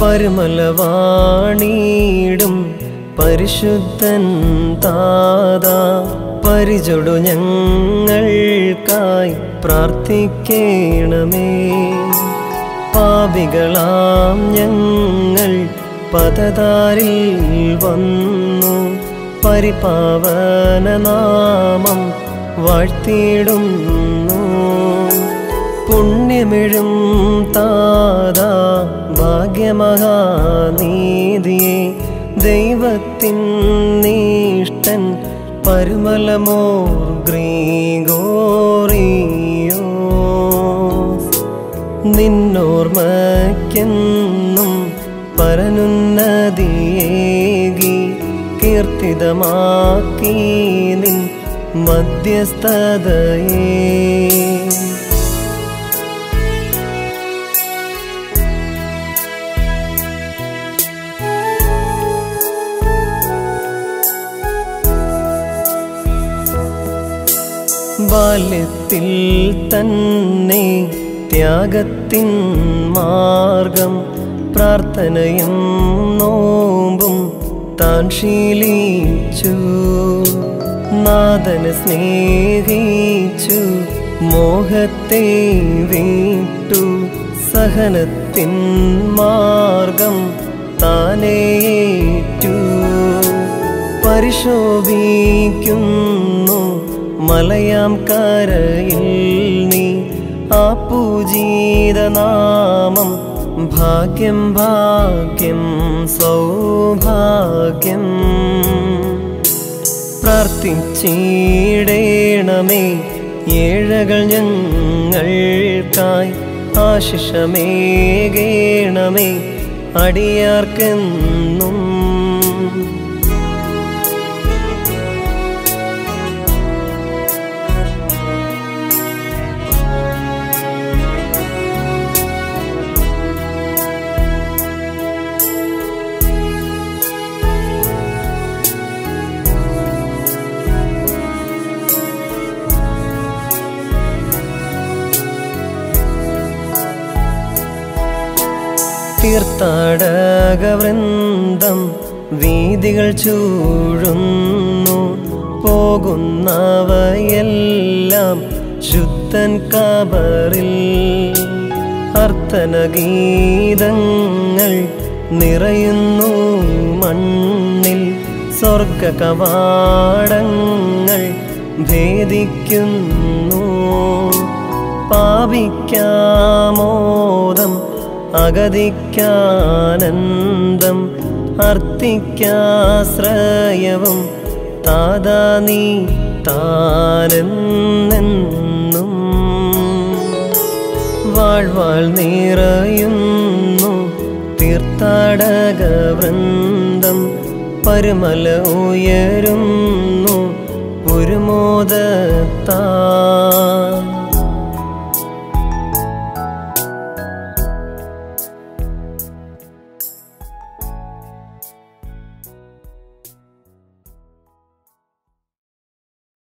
പരുമലവാണീടും പരിശുദ്ധൻ താതാ പരിചൊടു ഞങ്ങൾക്കായി പ്രാർത്ഥിക്കണമേ പാപികളാം ഞങ്ങൾ പദതാരിൽ വന്നു പരിപാവന നാമം വാഴ്ത്തിയിടുന്നു പുണ്യമിഴും താതാ ഭാഗ്യമഹാനീതിയെ ദൈവത്തിൻ നീഷ്ടൻ പരുമലമോർ ഗ്രീഗോറിയോ നിന്നോർമ്മയ്ക്കെന്നും പരനുന്നതിയേകി കീർത്തിതമാക്കി നിൻ മധ്യസ്ഥതയേ ബാല്യത്തിൽ തന്നെ ത്യാഗത്തിൻ മാർഗം പ്രാർത്ഥനയും നോമ്പും താൻ ശീലിച്ചു നാദന സ്നേഹിച്ചു മോഹത്തെ വിട്ടു സഹനത്തിൻ മാർഗം താനേറ്റു പരിശോഭിക്കുന്നു മലയാം കരയിൽ നീ ആ പൂജീതനാമം ഭാഗ്യം ഭാഗ്യം സൗഭാഗ്യം പ്രാർത്ഥിച്ചിടേണമേ ഏഴകൾ ഞങ്ങൾക്കായി ആശിഷമേകേണമേ അടിയാർക്കെന്നും തീർത്ഥാടകവൃന്ദം വീതികൾ ചൂഴുന്നു പോകുന്നവയെല്ലാം ശുദ്ധൻ കബറിൽ അർത്ഥനഗീതങ്ങൾ നിറയുന്നു മണ്ണിൽ സ്വർഗ കവാടങ്ങൾ ഭേദിക്കുന്നു പാപിക്കാമോദം അഗതിക്കാനന്ദം അർത്ഥിക്കാശ്രയവും താതാ നീ താനെന്നെന്നും വാഴ്വാൾ നിറയുന്നു തീർത്ഥാടക വൃന്ദം പരുമല ഉയരുന്നു പുരുമോദത്താ